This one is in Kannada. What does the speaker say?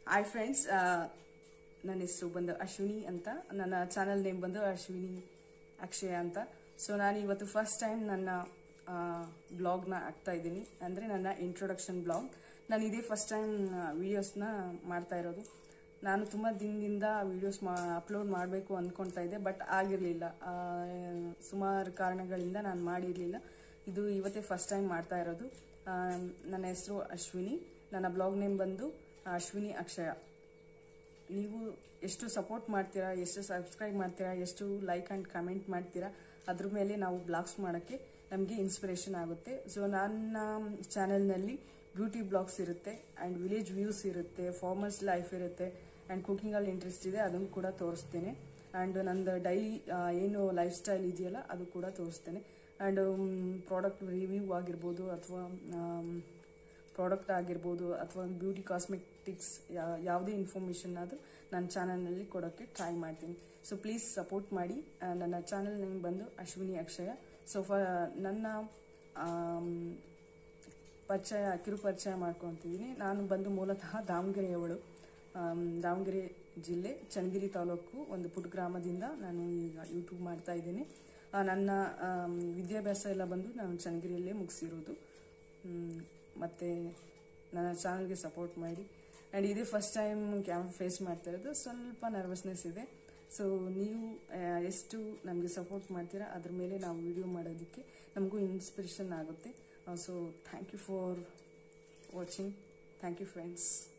ಹಾಯ್ ಫ್ರೆಂಡ್ಸ್ ನನ್ನ ಹೆಸರು ಬಂದು ಅಶ್ವಿನಿ ಅಂತ ನನ್ನ ಚಾನಲ್ ನೇಮ್ ಬಂದು ಅಶ್ವಿನಿ ಅಕ್ಷಯ ಅಂತ ಸೊ ನಾನು ಇವತ್ತು ಫಸ್ಟ್ ಟೈಮ್ ನನ್ನ ಬ್ಲಾಗ್ನ ಹಾಕ್ತಾ ಇದ್ದೀನಿ ಅಂದರೆ ನನ್ನ ಇಂಟ್ರೊಡಕ್ಷನ್ ಬ್ಲಾಗ್ ನಾನು ಇದೇ ಫಸ್ಟ್ ಟೈಮ್ ವೀಡಿಯೋಸ್ನ ಮಾಡ್ತಾ ಇರೋದು ನಾನು ತುಂಬ ದಿನದಿಂದ ವೀಡಿಯೋಸ್ ಮಾ ಅಪ್ಲೋಡ್ ಮಾಡಬೇಕು ಅಂದ್ಕೊಳ್ತಾ ಇದ್ದೆ ಬಟ್ ಆಗಿರಲಿಲ್ಲ ಸುಮಾರು ಕಾರಣಗಳಿಂದ ನಾನು ಮಾಡಿರಲಿಲ್ಲ ಇದು ಇವತ್ತೇ ಫಸ್ಟ್ ಟೈಮ್ ಮಾಡ್ತಾ ಇರೋದು ಆ, ನನ್ನ ಹೆಸರು ಅಶ್ವಿನಿ ನನ್ನ ಬ್ಲಾಗ್ ನೇಮ್ ಬಂದು ಅಶ್ವಿನಿ ಅಕ್ಷಯ ನೀವು ಎಷ್ಟು ಸಪೋರ್ಟ್ ಮಾಡ್ತೀರಾ ಎಷ್ಟು ಸಬ್ಸ್ಕ್ರೈಬ್ ಮಾಡ್ತೀರಾ ಎಷ್ಟು ಲೈಕ್ ಆ್ಯಂಡ್ ಕಮೆಂಟ್ ಮಾಡ್ತೀರಾ ಅದ್ರ ಮೇಲೆ ನಾವು ಬ್ಲಾಗ್ಸ್ ಮಾಡೋಕ್ಕೆ ನಮಗೆ ಇನ್ಸ್ಪಿರೇಷನ್ ಆಗುತ್ತೆ ಸೊ ನನ್ನ ಚಾನೆಲ್ನಲ್ಲಿ ಬ್ಯೂಟಿ ಬ್ಲಾಗ್ಸ್ ಇರುತ್ತೆ ಆ್ಯಂಡ್ ವಿಲೇಜ್ ವ್ಯೂಸ್ ಇರುತ್ತೆ ಫಾರ್ಮರ್ಸ್ ಲೈಫ್ ಇರುತ್ತೆ ಆ್ಯಂಡ್ ಕುಕಿಂಗಲ್ಲಿ ಇಂಟ್ರೆಸ್ಟ್ ಇದೆ ಅದನ್ನು ಕೂಡ ತೋರಿಸ್ತೇನೆ ಆ್ಯಂಡ್ ನಂದು ಡೈಲಿ ಏನು ಲೈಫ್ ಸ್ಟೈಲ್ ಇದೆಯಲ್ಲ ಅದು ಕೂಡ ತೋರಿಸ್ತೇನೆ ಆ್ಯಂಡ್ ಪ್ರಾಡಕ್ಟ್ ರಿವ್ಯೂ ಆಗಿರ್ಬೋದು ಅಥವಾ ಪ್ರಾಡಕ್ಟ್ ಆಗಿರ್ಬೋದು ಅಥವಾ ಬ್ಯೂಟಿ ಕಾಸ್ಮೆಟಿಕ್ಸ್ ಯಾವುದೇ ಇನ್ಫಾರ್ಮೇಷನ್ ಆದರೂ ನನ್ನ ಚಾನಲ್ನಲ್ಲಿ ಕೊಡೋಕ್ಕೆ ಟ್ರೈ ಮಾಡ್ತೀನಿ ಸೊ ಪ್ಲೀಸ್ ಸಪೋರ್ಟ್ ಮಾಡಿ ಆ, ನನ್ನ ಚಾನಲ್ ನೇಮ್ ಬಂದು ಅಶ್ವಿನಿ ಅಕ್ಷಯ ಸೊ ಫ ನನ್ನ ಆಮ್, ಪರಿಚಯ ಕಿರು ಪರಿಚಯ ಮಾಡ್ಕೊತಿದ್ದೀನಿ ನಾನು ಬಂದು ಮೂಲತಃ ದಾವಣಗೆರೆಯವಳು ಆಮ್, ದಾವಣಗೆರೆ ಜಿಲ್ಲೆ ಚನ್ನಗಿರಿ ತಾಲೂಕು ಒಂದು ಪುಟ್ಟ ಗ್ರಾಮದಿಂದ ನಾನು ಈಗ ಯೂಟ್ಯೂಬ್ ಮಾಡ್ತಾ ಇದ್ದೀನಿ ಆ, ನನ್ನ ಆಮ್, ವಿದ್ಯಾಭ್ಯಾಸ ಎಲ್ಲ ಬಂದು ನಾನು ಚನ್ನಗಿರಿಯಲ್ಲೇ ಮುಗಿಸಿರೋದು ಮ್, ಮತ್ತೆ ನನ್ನ ಚಾನಲ್ಗೆ ಸಪೋರ್ಟ್ ಮಾಡಿ ಆ್ಯಂಡ್ ಇದೇ ಫಸ್ಟ್ ಟೈಮ್ ಕ್ಯಾಮ್ ಫೇಸ್ ಮಾಡ್ತಾ ಇರೋದು ಸ್ವಲ್ಪ ನರ್ವಸ್ನೆಸ್ ಇದೆ ಸೊ ನೀವು ಆ, ಎಷ್ಟು ನಮಗೆ ಸಪೋರ್ಟ್ ಮಾಡ್ತೀರಾ ಅದ್ರ ಮೇಲೆ ನಾವು ವಿಡಿಯೋ ಮಾಡೋದಕ್ಕೆ ನಮಗೂ ಇನ್ಸ್ಪಿರೇಷನ್ ಆಗುತ್ತೆ so thank you for watching thank you friends